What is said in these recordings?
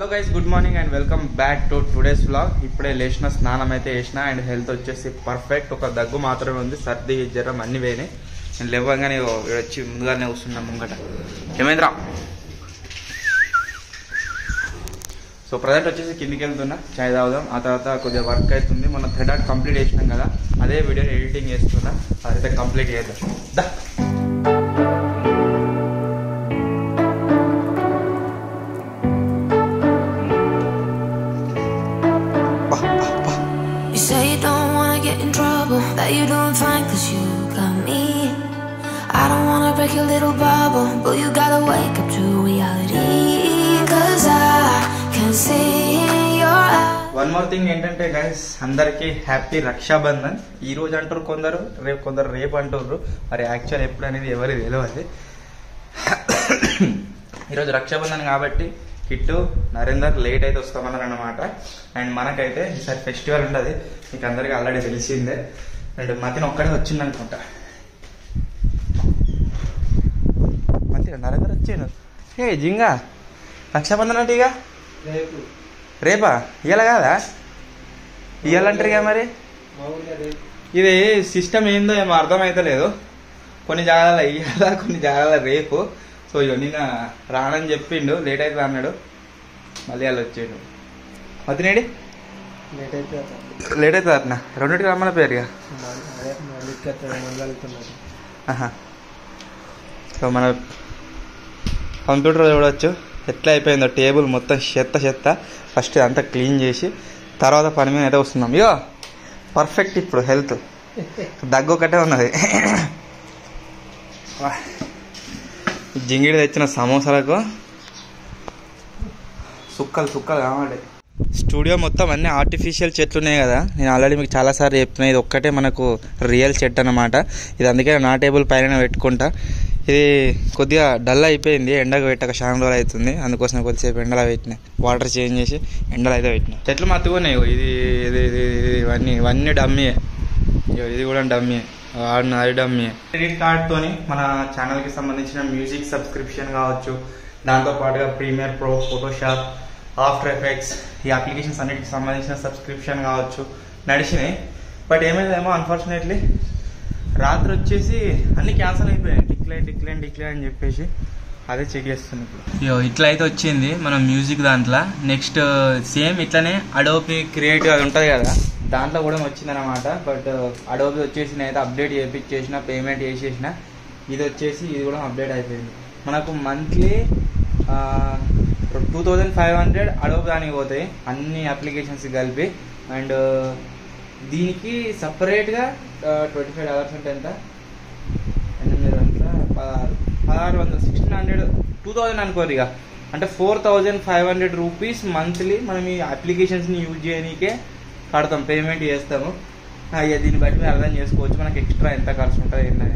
Guys good morning and welcome back to today's vlog ఇప్పుడే లేచిన స్నానం అయితే వేసిన అండ్ హెల్త్ వచ్చేసి పర్ఫెక్ట్ ఒక దగ్గు మాత్రమే ఉంది సర్ది జ్వరం అన్ని పోయినాయి నేను లేవగానే ఇగో ఈడ వచ్చి ముందుగానే వస్తున్నా ముంగట ఏమైందిరా సో ప్రజెంట్ వచ్చేసి కిందికి వెళ్తున్నా చాయ్ తాగుదాం ఆ తర్వాత కొద్దిగా వర్క్ అవుతుంది మన థ్రెడ్ ఆర్ట్ కంప్లీట్ చేసినాం కదా అదే వీడియో ఎడిటింగ్ చేస్తున్నా అదైతే కంప్లీట్ చేద్దాం దా You say you don't wanna get in trouble, that you're doing fine cause you got me. I don't wanna break your little bubble, but you gotta wake up to reality. Cause I can see in your eyes. One more thing ఏంటంటే guys అందరికి happy Rakshabandhan ఈ రోజు అంటారు కొందరు రేపు కొందరు రేపు అంటారు మరి యాక్చువల్ ఎప్పుడు అనేది ఎవరి తెలియదు ఈరోజు రక్షాబంధన్ కాబట్టి కిట్టు నరేందర్ లేట్ అయితే వస్తామన్నారు అనమాట అండ్ మనకైతే ఈసారి ఫెస్టివల్ ఉండదు మీకు అందరికీ ఆల్రెడీ తెలిసిందే అండ్ మతిని ఒక్కడే వచ్చింది అనుకుంటా మంచిగా నరేందర్ వచ్చిండు ఏ జింగా రక్షాబంధన్ అంటే ఇక రేపు రేపా ఇయ్యాల కాదా ఇయ్యాలంటారు ఇక మరి మామూలుగా రేపు ఇది సిస్టమ్ ఏందో ఏమో అర్థమైతలేదు కొన్ని జాగాల ఇయ్యాల కొన్ని జాగాల రేపు సో ఇక నిన్న రానని చెప్పిండు లేట్ అవుతుంది అన్నాడు మళ్ళీ వాళ్ళు వచ్చిండు మతినేడి లేట్ అయితే అట్లా. లేట్ అవుతుంది అట్నా రెండింటికి రమ్మని పేరుగా మళ్ళీ- అదే మళ్ళీ ఇక్కడ మళ్ళీ వెళ్తున్నారు ఆహా సో మన కంప్యూటర్ చూడవచ్చు ఎట్లా అయిపోయిందో టేబుల్ మొత్తం చెత్త చెత్త ఫస్ట్ అంతా క్లీన్ చేసి తర్వాత పని మీద అయితే వస్తున్నాం ఇగో పర్ఫెక్ట్ ఇప్పుడు హెల్త్ దగ్గు ఒకటే ఉన్నది వా. ఈ జింగిడి తెచ్చిన సమోసాలకు సుక్కలు సుక్కలు కావాలి స్టూడియో మొత్తం అన్ని ఆర్టిఫిషియల్ చెట్లు ఉన్నాయి కదా నేను ఆల్రెడీ మీకు చాలాసార్లు చెప్తున్నా ఇది ఒక్కటే మనకు రియల్ చెట్టు అనమాట ఇది అందుకే నా టేబుల్ పైన పెట్టుకుంటా ఇది కొద్దిగా డల్ అయిపోయింది ఎండకు పెట్టక చాలా రోజులు అవుతుంది అందుకోసం కొద్దిసేపు ఎండలో పెట్టిన వాటర్ చేంజ్ చేసి ఎండలో అయితే పెట్టిన చెట్లు మత్తుకున్నాయి ఇగో ఇది ఇది ఇది ఇది ఇవన్నీ ఇవన్నీ డమ్మీయే ఇగో ఇది కూడా డమ్మీయే ఆడిన అది డమ్మీయే క్రెడిట్ కార్డ్తోని మన ఛానల్కి సంబంధించిన మ్యూజిక్ సబ్స్క్రిప్షన్ కావచ్చు దాంతో పాటుగా Premiere Pro Photoshop After Effects ఈ అప్లికేషన్స్ అన్నిటికి సంబంధించిన సబ్స్క్రిప్షన్ కావచ్చు నడిచినాయి బట్ ఏమైందేమో అన్ఫార్చునేట్లీ రాత్రి వచ్చేసి అన్ని క్యాన్సిల్ అయిపోయాయి డిక్లైన్ డిక్లైన్ డిక్లైన్ అని చెప్పేసి అదే చెక్ చేస్తుంది ఇప్పుడు ఇట్లా అయితే వచ్చింది మన మ్యూజిక్ దాంట్లో నెక్స్ట్ సేమ్ ఇట్లానే అడోబి క్రియేటివ్ అది ఉంటుంది కదా దాంట్లో కూడా వచ్చిందనమాట బట్ అడోబి వచ్చేసి నేనైతే అప్డేట్ చేయించేసిన పేమెంట్ చేసేసిన ఇది వచ్చేసి ఇది కూడా అప్డేట్ అయిపోయింది మనకు monthly two thousand five hundred Adobe దానికి పోతాయి అన్ని అప్లికేషన్స్ కలిపి అండ్ దీనికి సపరేట్గా ట్వంటీ ఫైవ్ డాలర్స్ అంటే ఎంత ఎనిమిది వందల పదహారు పదహారు వందలు సిక్స్టీన్ హండ్రెడ్ టూ థౌజండ్ అనుకోరు ఇక అంటే four thousand five hundred rupees monthly మనం ఈ అప్లికేషన్స్ని యూజ్ చేయడానికే కడతాం పేమెంట్ చేస్తాము ఇక దీన్ని బట్టి మీరు అర్థం చేసుకోవచ్చు మనకి ఎక్స్ట్రా ఎంత ఖర్చు ఉంటుంది ఏంటనేది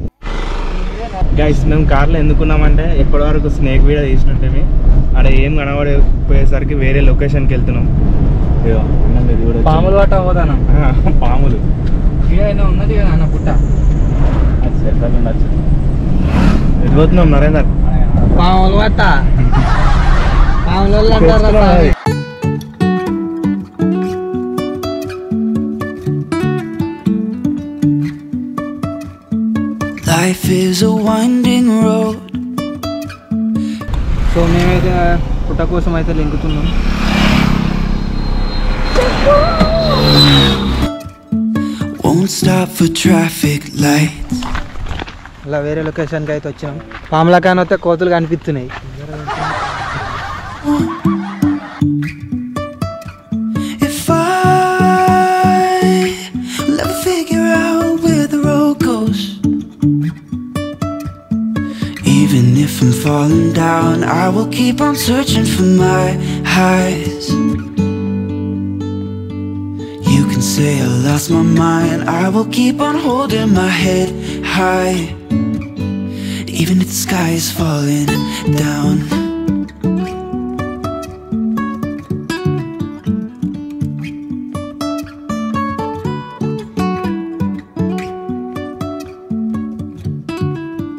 గైస్ మేము కార్లో ఎందుకున్నామంటే ఎప్పటి వరకు స్నేక్ వీడియో తీసినట్టే ఆడ ఏం కనబడిపోయేసరికి వేరే లొకేషన్కి వెళ్తున్నాం ఇదిగో, అన్న మీరు చూడొచ్చు. పాములు పట్ట పోతాను ఆ, పాములు ఏదైనా ఉన్నది కదా అన్న పుట్ట ఎటు పోతున్నాం నరేందర్ పాములు పట్ట పాములు అంటారు తెచ్చుకున్నాం అది. Life is a winding road. So మేమైతే పుట్ట కోసం అయితే లింకుతున్నాం Won't stop for traffic lights. అలా వేరే లొకేషన్కి అయితే వచ్చాం పాముల కాని వస్తే కోతులు కనిపిస్తున్నాయి If I will ever figure out where the road goes, even if I'm falling down, I will keep on searching for my highs. You can say I lost my mind, I will keep on holding my head high, even if the sky is falling down.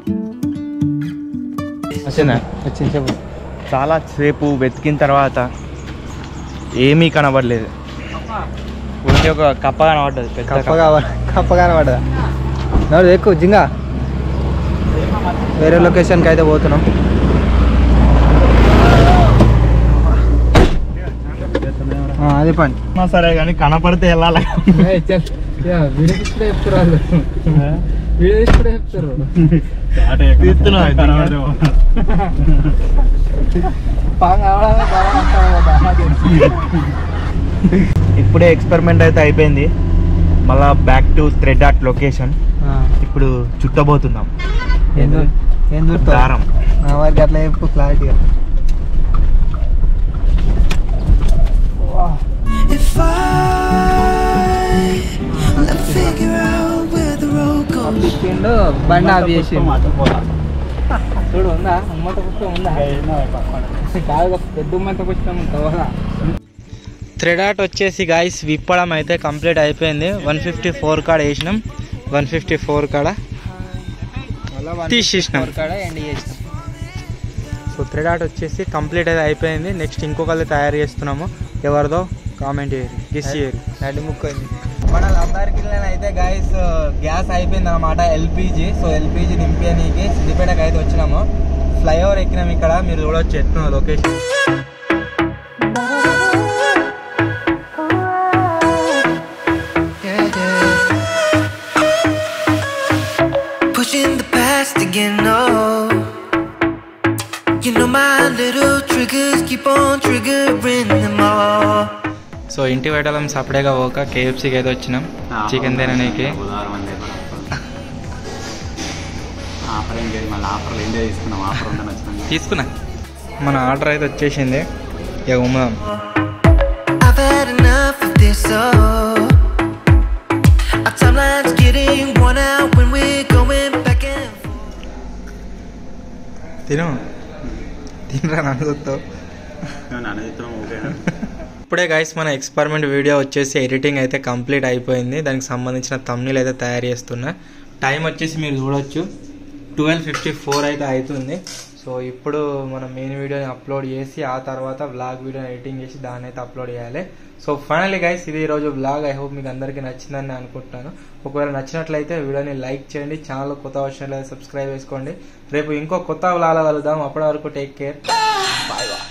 వచ్చిందా వచ్చింది చెప్పు చాలా సేపు వెతికిన తర్వాత ఏమీ కనబడలేదు only ఒక కప్ప కనబడ్డది పెద్ద కప్ప కావాలి కప్ప కనబడదా నడు ఎక్కువ జింగా వేరే లొకేషన్కి అయితే పోతున్నాం ఆ, అది పని కప్ప. సరే కానీ కనపడితే వెళ్ళాలి తీస్తున్నా ఇప్పుడే ఎక్స్పెరిమెంట్ అయితే అయిపోయింది మళ్ళా back to thread art location ఇప్పుడు చుట్టబోతున్నాం ఏం దూ- ఏం దూరుతావు దారం నా వారికి అట్లా చెప్పు క్లారిటీగా If I let figure out where the road goes. తిండు బండి ఆఫ్ చేసి చూడు ఉందా ఉమ్మత పుస్తకం ఉందా కాదు పెద్ద ఉమ్మత పుస్తకం ఉందా థ్రెడ్ ఆర్ట్ వచ్చేసి గాయస్ విప్పడం అయితే కంప్లీట్ అయిపోయింది వన్ ఫిఫ్టీ ఫోర్ కాడ వేసినాం వన్ ఫిఫ్టీ ఫోర్ కాడ తీసేసినాం. కాడ ఎండ్ చేసినాం సో థ్రెడ్ ఆర్ట్ వచ్చేసి కంప్లీట్ అయితే అయిపోయింది నెక్స్ట్ ఇంకొకళ్ళు తయారు చేస్తున్నాము ఎవరిదో కామెంట్ చేయరు గెస్ చేయరు నడి ముక్కు మన లబ్దార్ కిల్లన్ అయితే గాయస్ గ్యాస్ అయిపోయింది అనమాట ఎల్పిజి సో ఎల్పిజి నింపేయడానికి సిద్దిపేటకి అయితే వచ్చినాము ఫ్లైఓవర్ ఎక్కినాం ఇక్కడ మీరు చూడొచ్చు ఎట్లా location Yeah, yeah. Pushing the past again, no. You know my little triggers keep on triggering them all. So ఇంటి పెట్టడం సపరేట్గా పోక కేఎఫ్సీకి అయితే వచ్చినాం చికెన్ తినడానికి బుధవారం అంటే ఆఫర్ ఏం లేదు మళ్ళీ ఆఫర్లు ఎంజాయ్ చేసుకున్నాం ఆఫర్ ఉందని వచ్చినాం తీసుకున్నా మన ఆర్డర్ అయితే వచ్చేసింది ఇక ఉమ్మదాం I've had enough of this, oh. Our timeline's getting worn out when we're going back and forth. తిను తినరా నన్ను చూస్తావు నన్ను చెప్తున్నాం ఓకేనా ఇప్పుడే గైస్ మన ఎక్స్పెరిమెంట్ వీడియో వచ్చేసి ఎడిటింగ్ అయితే కంప్లీట్ అయిపోయింది దానికి సంబంధించిన తమ్నీలు అయితే తయారు చేస్తున్నా టైం వచ్చేసి మీరు చూడొచ్చు ట్వెల్వ్ ఫిఫ్టీ ఫోర్ అయితే అవుతుంది సో ఇప్పుడు మనం మెయిన్ వీడియోని అప్లోడ్ చేసి ఆ తర్వాత వ్లాగ్ వీడియోని ఎడిటింగ్ చేసి దాన్ని అయితే అప్లోడ్ చేయాలి సో ఫైనల్లీ గైస్ ఇది ఈరోజు వ్లాగ్ ఐ హోప్ మీకు అందరికీ నచ్చిందని నేను అనుకుంటున్నాను ఒకవేళ నచ్చినట్లయితే వీడియోని లైక్ చేయండి ఛానల్ కొత్త వచ్చినట్లయితే సబ్స్క్రైబ్ చేసుకోండి రేపు ఇంకో కొత్త వ్లాగ్ కలుద్దాం అప్పటి వరకు టేక్ కేర్ బాయ్ బాయ్